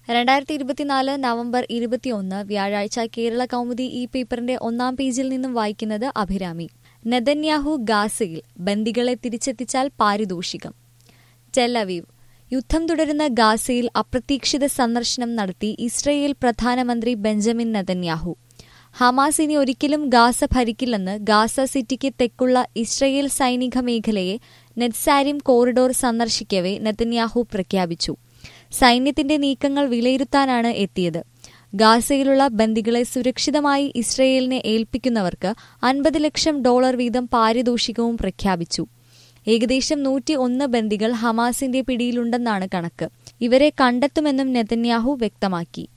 രണ്ടായിരത്തി ഇരുപത്തിനാല് നവംബർ ഇരുപത്തിയൊന്ന് വ്യാഴാഴ്ച കേരള കൗമുദി ഈ പേപ്പറിന്റെ ഒന്നാം പേജിൽ നിന്നും വായിക്കുന്നത് അഭിരാമി നെതന്യാഹു ഗാസയിൽ ബന്ദികളെ തിരിച്ചെത്തിച്ചാൽ പാരിതോഷികം ടെലവീവ് യുദ്ധം തുടരുന്ന ഗാസയിൽ അപ്രതീക്ഷിത സന്ദർശനം നടത്തി ഇസ്രയേൽ പ്രധാനമന്ത്രി ബെഞ്ചമിൻ നെതന്യാഹു ഹമാസ് ഇനി ഒരിക്കലും ഗാസ ഭരിക്കില്ലെന്ന് ഗാസ സിറ്റിക്ക് തെക്കുള്ള ഇസ്രയേൽ സൈനിക മേഖലയെ നെറ്റ്സാരിം കോറിഡോർ സന്ദർശിക്കവെ നെതന്യാഹു പ്രഖ്യാപിച്ചു സൈന്യത്തിന്റെ നീക്കങ്ങൾ വിലയിരുത്താനാണ് എത്തിയത് ഗാസയിലുള്ള ബന്ദികളെ സുരക്ഷിതമായി ഇസ്രയേലിനെ ഏൽപ്പിക്കുന്നവർക്ക് അൻപത് ലക്ഷം ഡോളർ വീതം പാരിതോഷികവും പ്രഖ്യാപിച്ചു ഏകദേശം നൂറ്റി ഒന്ന് ബന്ദികൾ ഹമാസിന്റെ പിടിയിലുണ്ടെന്നാണ് കണക്ക് ഇവരെ കണ്ടെത്തുമെന്നും നെതന്യാഹു വ്യക്തമാക്കി